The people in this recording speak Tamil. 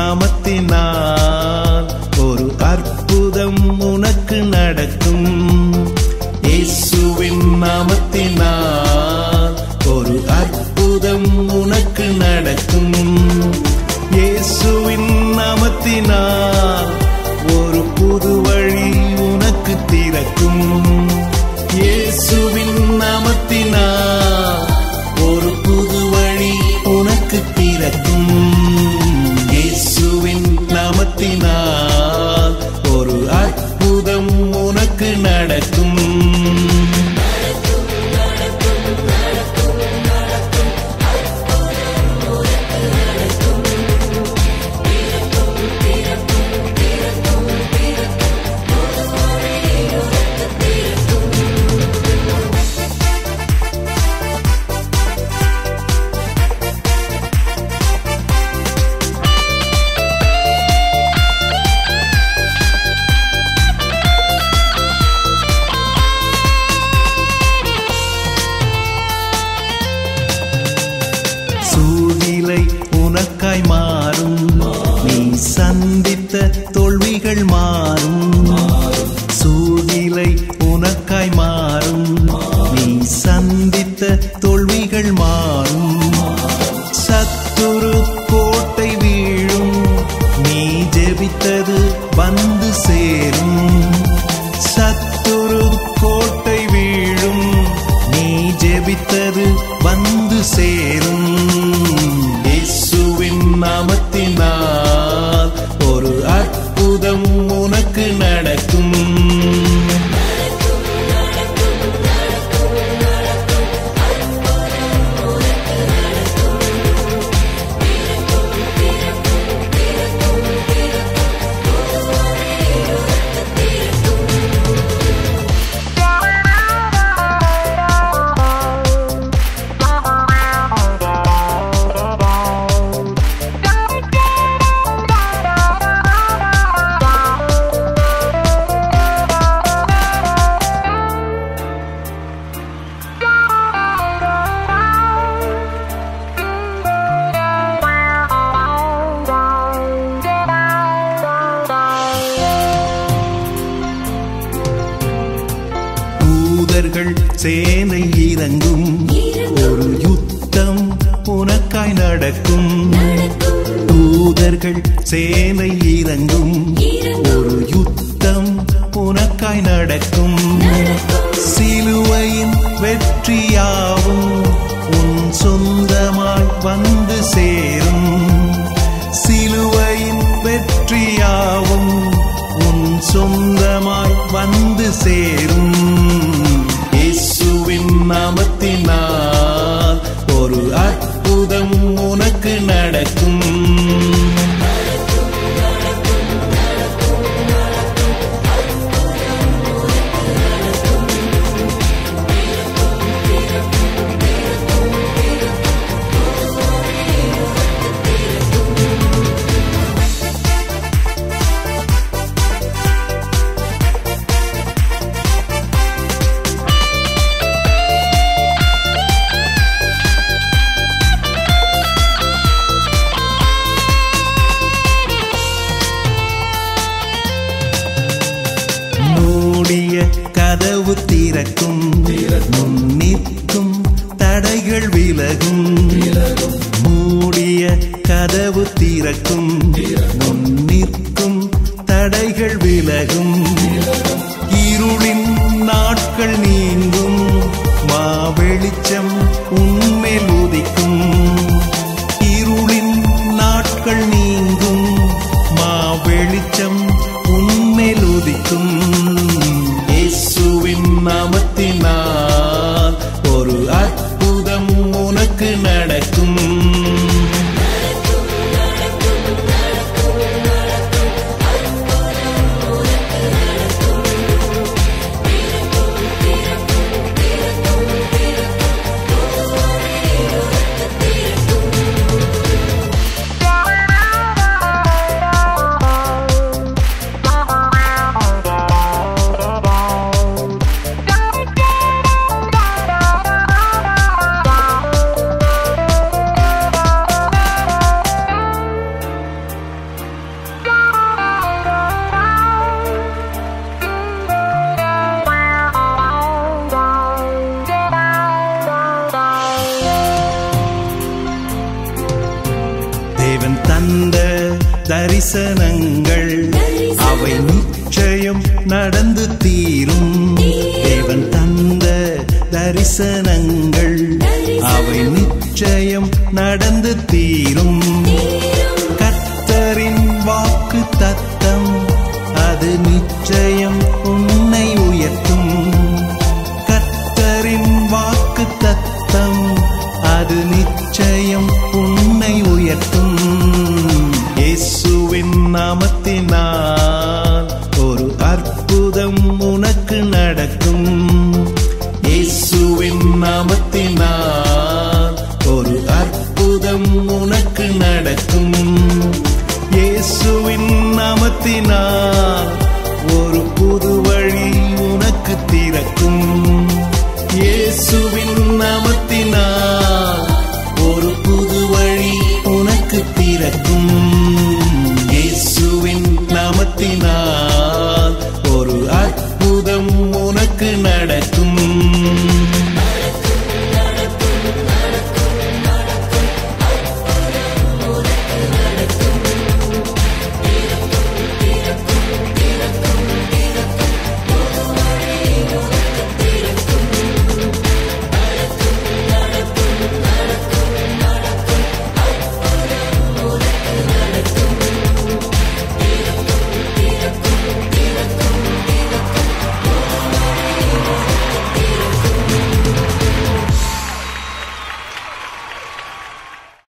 நாமத்தினால் ஒரு அற்புதம் உனக்கு நடக்கும் இயேசுவின் நாமத்தினால் ஒரு அற்புதம் உனக்கு நடக்கும் இயேசுவின் நாமத்தினால் ஒரு புது வழி உனக்கு திறக்கும் இயேசுவின் நாமத்தினால் ஒரு புது வழி உனக்கு திறக்கும் இயேசுவின் நாமத்தினால் ஒரு அற்புதம் உனக்கு நடக்கும் சூழ்நிலை உனக்காய் மாறும் நீ சந்தித்த தோல்விகள் மாறும் சூழ்நிலை உனக்காய் மாறும் நீ சந்தித்த தோல்விகள் மாறும் சத்துரு கோட்டை வீழும் நீ ஜெபித்தது வந்து சேரும் சத்துரு கோட்டை வீழும் நீ ஜெபித்தது வந்து சேரும் இயேசுவின் நாமத்தினால் ஒரு அற்புதம் உனக்கு நடக்கும் தூதர்கள் சேனை இறங்கும் ஒரு யுத்தம் உனக்காய் நடக்கும் தூதர்கள் சேனை இறங்கும் ஒரு யுத்தம் உனக்காய் நடக்கும் சிலுவையின் வெற்றியாவும் உன் சொந்தமாய் வந்து சேரும் சிலுவையின் வெற்றியாவும் உன் சொந்தமாய் வந்து சேரும் இயேசுவின் நாமத்தினால் ஒரு அற்புதம் உனக்கு நடக்கும் மூடிய கதவு திறக்கும் முன் நிற்கும் தடைகள் விலகும் மூடிய கதவு திறக்கும் முன் நிற்கும் தடைகள் விலகும் இருளின் நாட்கள் நீங்கும் மா வெளிச்சம் உன்மேல் உதிக்கும் இருளின் நாட்கள் நீங்கும் மா வெளிச்சம் உன்மேல் உதிக்கும் இயேசுவின் நாமத்தினால் ஒரு அற்புதம் உனக்கு நடக்கும் நடக்கும் தேவன் தந்த தரிசனங்கள் அவை நிச்சயம் நடந்து தீரும் தேவன் தந்த தரிசனங்கள் அவை நிச்சயம் நடந்து தீரும் கர்த்தரின் வாக்கு தத்தம் அது நிச்சயம் உன்னை உயர்த்தும் கர்த்தரின் வாக்கு தத்தம் அது நிச்சயம் உன்னை உயர்த்தும் இயேசுவின் நாமத்தினால் ஒரு அற்புதம் உனக்கு நடக்கும் இயேசுவின் நாமத்தினால் ஒரு அற்புதம் உனக்கு நடக்கும் இயேசுவின் நாமத்தினால் ஒரு புது வழி உனக்கு திறக்கும் இயேசுவின் நாமத்தினால்